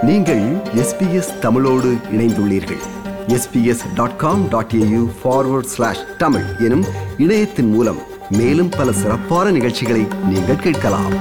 நீங்கள் எஸ்பிஎஸ் தமிழோடு இணைந்துள்ளீர்கள் SBS dot com dot AU forward slash Tamil எனும் இணையத்தின் மூலம் மேலும் பல சிறப்பான நிகழ்ச்சிகளை நீங்கள் கேட்கலாம்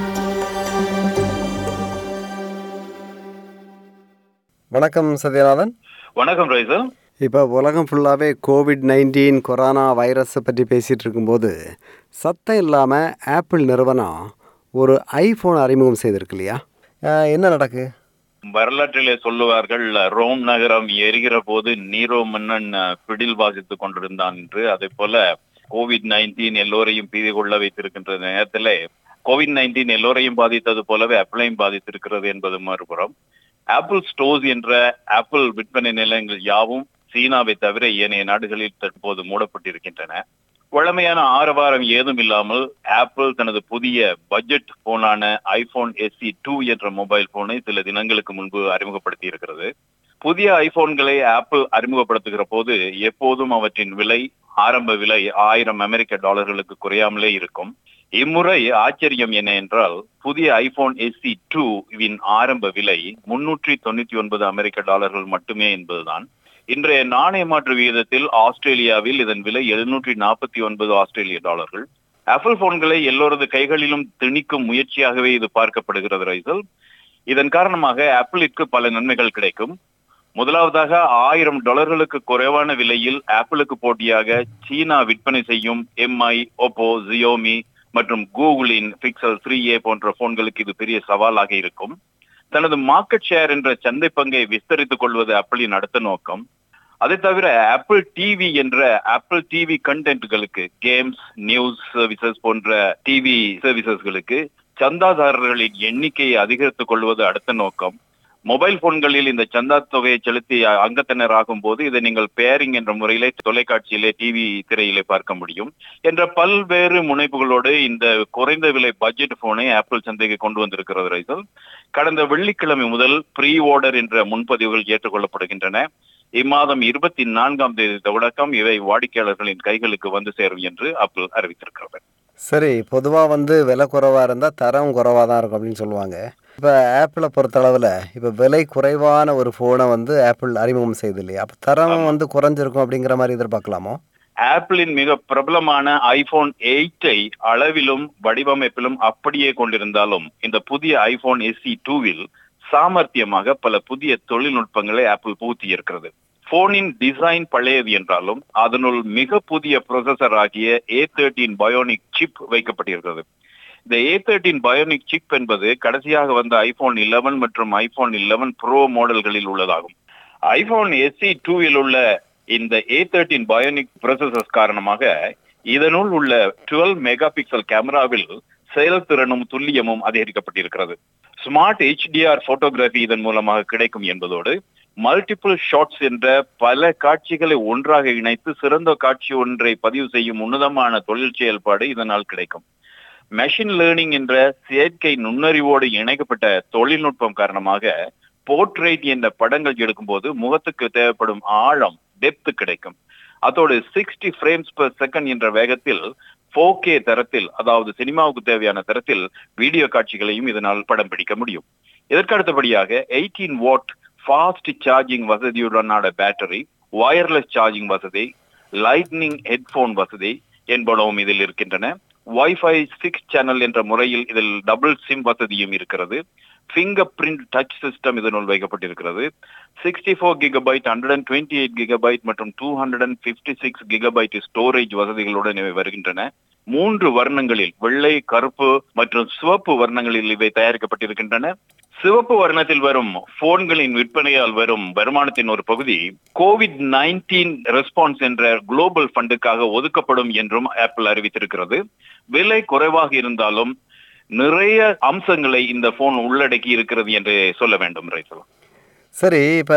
வணக்கம் சத்யநாதன் வணக்கம் ரைசல் இப்போ உலகம் ஃபுல்லாகவே கோவிட் நைன்டீன் கொரோனா வைரஸை பற்றி பேசிகிட்டு இருக்கும்போது சத்தம் இல்லாமல் ஆப்பிள் நிறுவனம் ஒரு ஐஃபோன் அறிமுகம் செய்திருக்கு இல்லையா அஹ், என்ன நடக்கு வரலாற்றிலே சொல்லுவார்கள் ரோம் நகரம் எரிகிற போது நீரோ மன்னன் அஹ், பிடில் வாசித்துக் கொண்டிருந்தான் என்று அதே போல கோவிட் நைன்டீன் எல்லோரையும் பீதி கொள்ள வைத்திருக்கின்ற நேரத்திலே கோவிட் நைன்டீன் எல்லோரையும் பாதித்தது போலவே ஆப்பிளையும் பாதித்திருக்கிறது என்பது மறுபுறம் ஆப்பிள் ஸ்டோர்ஸ் என்ற ஆப்பிள் விற்பனை நிலையங்கள் யாவும் சீனாவை தவிர ஏனைய நாடுகளில் தற்போது மூடப்பட்டிருக்கின்றன வழமையான ஆரவாரம் ஏதும் இல்லாமல் ஆப்பிள் தனது புதிய பட்ஜெட் போனான ஐபோன் எஸ்சி டூ என்ற மொபைல் போனை சில தினங்களுக்கு முன்பு அறிமுகப்படுத்தி இருக்கிறது புதிய ஐபோன்களை ஆப்பிள் அறிமுகப்படுத்துகிற போது எப்போதும் அவற்றின் விலை ஆரம்ப விலை ஆயிரம் அமெரிக்க டாலர்களுக்கு குறையாமலே இருக்கும் இம்முறை ஆச்சரியம் என்ன என்றால் புதிய ஐபோன் எஸ்சி டூ வின் ஆரம்ப விலை முன்னூற்றி தொண்ணூத்தி ஒன்பது அமெரிக்க டாலர்கள் மட்டுமே என்பதுதான் இன்றைய நாணய மாற்று விகிதத்தில் ஆஸ்திரேலியாவில் இதன் விலை எழுநூற்றி நாற்பத்தி ஒன்பது ஆஸ்திரேலிய டாலர்கள் ஆப்பிள் போன்களை எல்லோரது கைகளிலும் திணிக்கும் முயற்சியாகவே இது பார்க்கப்படுகிறது ரைசல் இதன் காரணமாக ஆப்பிளிற்கு பல நன்மைகள் கிடைக்கும் முதலாவதாக ஆயிரம் டாலர்களுக்கு குறைவான விலையில் ஆப்பிளுக்கு போட்டியாக சீனா விற்பனை செய்யும் எம்ஐ ஓப்போ ஜியோமி மற்றும் கூகுளின் பிக்சல் த்ரீ ஏ போன்ற போன்களுக்கு இது பெரிய சவாலாக இருக்கும் தனது மார்க்கெட் ஷேர் என்ற சந்தை பங்கை விஸ்தரித்துக் கொள்வது ஆப்பிளின் அடுத்த நோக்கம் அதை தவிர ஆப்பிள் டிவி என்ற ஆப்பிள் டிவி கண்டென்ட்களுக்கு கேம்ஸ் நியூஸ் சர்வீசஸ் போன்ற டிவி சர்வீசஸ்களுக்கு சந்தாதாரர்களின் எண்ணிக்கையை அதிகரித்துக் கொள்வது அடுத்த நோக்கம் மொபைல் போன்களில் இந்த சந்தா தொகையை செலுத்தி அங்கத்தினர் ஆகும் போது இதை நீங்கள் பேரிங் என்ற முறையிலே தொலைக்காட்சியிலே டிவி திரையிலே பார்க்க முடியும் என்ற பல்வேறு முனைப்புகளோடு இந்த குறைந்த விலை பட்ஜெட் போனை ஆப்பிள் சந்தைக்கு கொண்டு வந்திருக்கிறது ரைசல் கடந்த வெள்ளிக்கிழமை முதல் ப்ரீ ஆர்டர் என்ற முன்பதிவுகள் ஏற்றுக்கொள்ளப்படுகின்றன இம்மாதம் இருபத்தி நான்காம் தேதி தொடக்கம் இவை வாடிக்கையாளர்களின் கைகளுக்கு வந்து சேரும் என்று ஆப்பிள் அறிவித்திருக்கிறது சரி பொதுவாக வந்து விலை குறைவாக இருந்தால் தரம் குறைவாக தான் இருக்கும் அப்படின்னு சொல்லுவாங்க இப்போ ஆப்பிளை பொறுத்தளவில் இப்போ விலை குறைவான ஒரு ஃபோனை வந்து ஆப்பிள் அறிமுகம் செய்து இல்லையா அப்போ தரம் வந்து குறைஞ்சிருக்கும் அப்படிங்கிற மாதிரி எதிர்பார்க்கலாமோ ஆப்பிளின் மிக பிரபலமான ஐபோன் எயிட்டை அளவிலும் வடிவமைப்பிலும் அப்படியே கொண்டிருந்தாலும் இந்த புதிய ஐபோன் எஸ்சி டூவில் சாமர்த்தியமாக பல புதிய தொழில்நுட்பங்களை ஆப்பிள் புகுத்தி இருக்கிறது போனின் டிசைன் பழையது என்றாலும் அதனுள் மிக புதிய ப்ரொசஸர் ஆகிய ஏ தேர்ட்டீன் பயோனிக் சிப் வைக்கப்பட்டிருக்கிறது இந்த ஏ தேர்ட்டீன் பயோனிக் சிப் என்பது கடைசியாக வந்த ஐபோன் 11 மற்றும் ஐபோன் 11 ப்ரோ மாடல்களில் உள்ளதாகும் ஐபோன் எஸ்சி டூவில் உள்ள இந்த ஏ தேர்ட்டீன் பயோனிக் ப்ரொசஸர்ஸ் காரணமாக இதனுள் உள்ள டுவெல் மெகா பிக்சல் கேமராவில் செயல்திறனும் துல்லியமும் அதிகரிக்கப்பட்டிருக்கிறது ஸ்மார்ட் ஹெச்டிஆர் போட்டோகிராஃபி இதன் மூலமாக கிடைக்கும் என்பதோடு மல்டிபிள் ஷாட்ஸ் என்ற பல காட்சிகளை ஒன்றாக இணைத்து சிறந்த காட்சி ஒன்றை பதிவு செய்யும் உன்னதமான தொழில் செயல்பாடு இதனால் கிடைக்கும் மெஷின் லேர்னிங் என்ற செயற்கை நுண்ணறிவோடு இணைக்கப்பட்ட தொழில்நுட்பம் காரணமாக போர்ட்ரேட் என்ற படங்கள் எடுக்கும்போது முகத்துக்கு தேவைப்படும் ஆழம் டெப்த் கிடைக்கும் அதோடு சிக்ஸ்டி ஃப்ரேம்ஸ் per செகண்ட் என்ற வேகத்தில் 4K தரத்தில் அதாவது சினிமாவுக்கு தேவையான தரத்தில் வீடியோ காட்சிகளையும் இதனால் படம் பிடிக்க முடியும் இதற்கு அடுத்தபடியாக எயிட்டீன் வாட் ஃபாஸ்ட் சார்ஜிங் வசதியுடனான பேட்டரி வயர்லெஸ் சார்ஜிங் வசதி லைட்னிங் ஹெட்போன் வசதி என்பனவும் இதில் இருக்கின்றன வைஃபை சிக்ஸ் சேனல் என்ற முறையில் இதில் டபுள் சிம் வசதியும் இருக்கிறது ஃபிங்கர் பிரிண்ட் டச் சிஸ்டம் இதனுள் வைக்கப்பட்டிருக்கிறது sixty four gigabyte hundred and twenty eight gigabyte மற்றும் two hundred and fifty six gigabyte storage வசதிகளுடன் இவை வருகின்றன மூன்று வர்ணங்களில் வெள்ளை கருப்பு மற்றும் சிவப்பு வர்ணங்களில் இவை தயாரிக்கப்பட்டிருக்கின்றன சிவப்பு வர்ணத்தில் வரும் போன்களின் விற்பனையால் வரும் வருமானத்தின் ஒரு பகுதி கோவிட் நைன்டீன் ரெஸ்பான்ஸ் என்ற குளோபல் ஃபண்டுக்காக ஒதுக்கப்படும் என்றும் ஆப்பிள் அறிவித்திருக்கிறது விலை குறைவாக இருந்தாலும் நிறைய அம்சங்களை இந்த போன் உள்ளடக்கி இருக்கிறது என்று சொல்ல வேண்டும் ரைசல் சரி இப்போ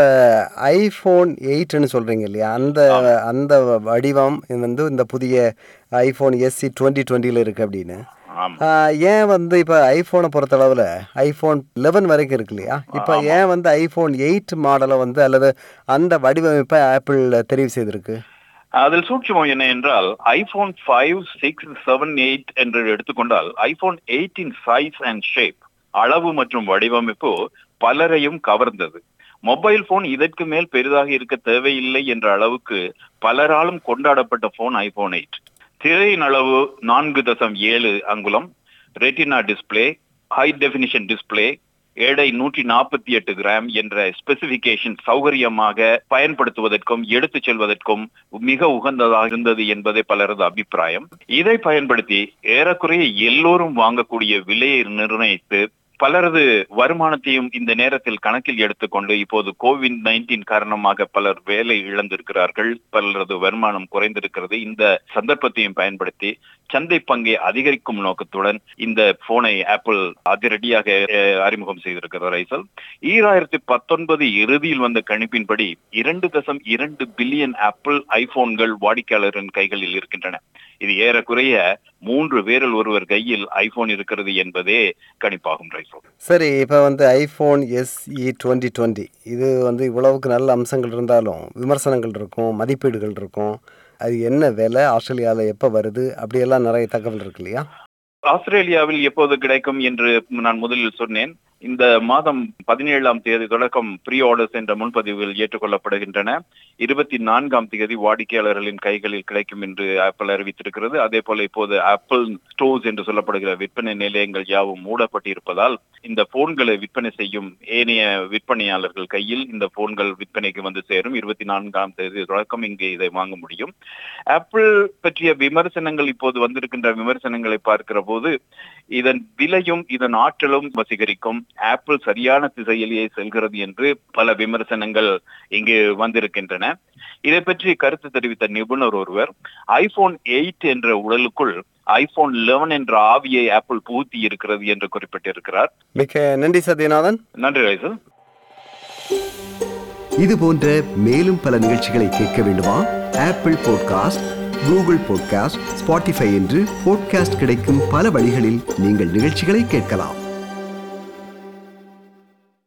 ஐஃபோன் எயிட்னு சொல்கிறீங்க இல்லையா அந்த அந்த வடிவம் வந்து இந்த புதிய ஐஃபோன் எஸ்சி டுவெண்ட்டி டுவெண்ட்டியில் இருக்குது அப்படின்னு ஆமா ஆஹ், ஏன் வந்து இப்போ ஐஃபோனை பொறுத்தளவில் ஐஃபோன் லெவன் வரைக்கும் இருக்கு இல்லையா இப்போ ஏன் வந்து ஐஃபோன் எயிட் மாடலை வந்து அல்லது அந்த வடிவமைப்பை ஆப்பிள் தெரிவு செய்திருக்கு அதில் சூட்சுமம் என்ன என்றால் iPhone five six seven eight என்று எடுத்துக்கொண்டால் ஐபோன் எயிட்டின் சைஸ் அண்ட் ஷேப் அளவு மற்றும் வடிவமைப்பு பலரையும் கவர்ந்தது மொபைல் போன் இதற்கு மேல் பெரிதாக இருக்க தேவையில்லை என்ற அளவுக்கு பலராலும் கொண்டாடப்பட்ட போன் ஐபோன் எயிட் திரையின் அளவு நான்கு தசம் ஏழு அங்குலம் retina display high definition display எடை நூற்றி நாற்பத்தி எட்டு கிராம் என்ற ஸ்பெசிபிகேஷன் சௌகரியமாக பயன்படுத்துவதற்கும் எடுத்துச் செல்வதற்கும் மிக உகந்ததாக இருந்தது என்பதே பலரது அபிப்பிராயம் இதை பயன்படுத்தி ஏறக்குறைய எல்லோரும் வாங்கக்கூடிய விலையை நிர்ணயித்து பலரது வருமானத்தையும் இந்த நேரத்தில் கணக்கில் எடுத்துக்கொண்டு இப்போது கோவிட் நைன்டீன் காரணமாக பலர் வேலை இழந்திருக்கிறார்கள் பலரது வருமானம் குறைந்திருக்கிறது இந்த சந்தர்ப்பத்தையும் பயன்படுத்தி சந்தை பங்கை அதிகரிக்கும் நோக்கத்துடன் இந்த போனை ஆப்பிள் அதிரடியாக அஹ், அறிமுகம் செய்திருக்கிறார் ஐசல் ஈராயிரத்தி பத்தொன்பது இறுதியில் வந்த கணிப்பின்படி இரண்டு தசம் இரண்டு பில்லியன் ஆப்பிள் ஐபோன்கள் வாடிக்கையாளரின் கைகளில் இருக்கின்றன இது ஏறக்குறைய மூன்று பேரில் ஒருவர் கையில் ஐபோன் இருக்கிறது என்பதே கணிப்பாகும் ரைசல் சரி இப்போ வந்து ஐஃபோன் எஸ்இ டுவெண்ட்டி டுவெண்ட்டி இது வந்து இவ்வளவுக்கு நல்ல அம்சங்கள் இருந்தாலும் விமர்சனங்கள் இருக்கும் மதிப்பீடுகள் இருக்கும் அது என்ன விலை ஆஸ்திரேலியாவில் எப்போ வருது அப்படியெல்லாம் நிறைய தகவல் இருக்கு இல்லையா ஆஸ்திரேலியாவில் எப்போது கிடைக்கும் என்று நான் முதலில் சொன்னேன் இந்த மாதம் பதினேழாம் தேதி தொடக்கம் ப்ரீ ஆர்டர்ஸ் என்ற முன்பதிவுகள் ஏற்றுக்கொள்ளப்படுகின்றன இருபத்தி நான்காம் தேதி வாடிக்கையாளர்களின் கைகளில் கிடைக்கும் என்று ஆப்பிள் அறிவித்திருக்கிறது அதே போல இப்போது ஆப்பிள் ஸ்டோர்ஸ் என்று சொல்லப்படுகிற விற்பனை நிலையங்கள் யாவும் மூடப்பட்டிருப்பதால் இந்த போன்களை விற்பனை செய்யும் ஏனைய விற்பனையாளர்கள் கையில் இந்த போன்கள் விற்பனைக்கு வந்து சேரும் இருபத்தி நான்காம் தேதி தொடக்கம் இங்கே இதை வாங்க முடியும் ஆப்பிள் பற்றிய விமர்சனங்கள் இப்போது வந்திருக்கின்ற விமர்சனங்களை பார்க்கிற போது இதன் விலையும் இதன் ஆற்றலும் வசீகரிக்கும் ஆப்பிள் சரியான திசையிலேயே செல்கிறது என்று பல விமர்சனங்கள் இங்கு வந்திருக்கின்றன இதை பற்றி கருத்து தெரிவித்த நிபுணர் ஒருவர் ஐபோன் எயிட் என்ற உடலுக்குள் ஐபோன் லெவன் என்ற ஆவியை ஆப்பிள் புகுத்தி இருக்கிறது என்று குறிப்பிட்டிருக்கிறார் மிக்க நன்றி சத்யநாதன் நன்றி ரைசல் இது போன்ற மேலும் பல நிகழ்ச்சிகளை கேட்க வேண்டுமா Apple podcast Google podcast Spotify என்று பாட்காஸ்ட் கிடைக்கும் பல வழிகளில் நீங்கள் நிகழ்ச்சிகளை கேட்கலாம்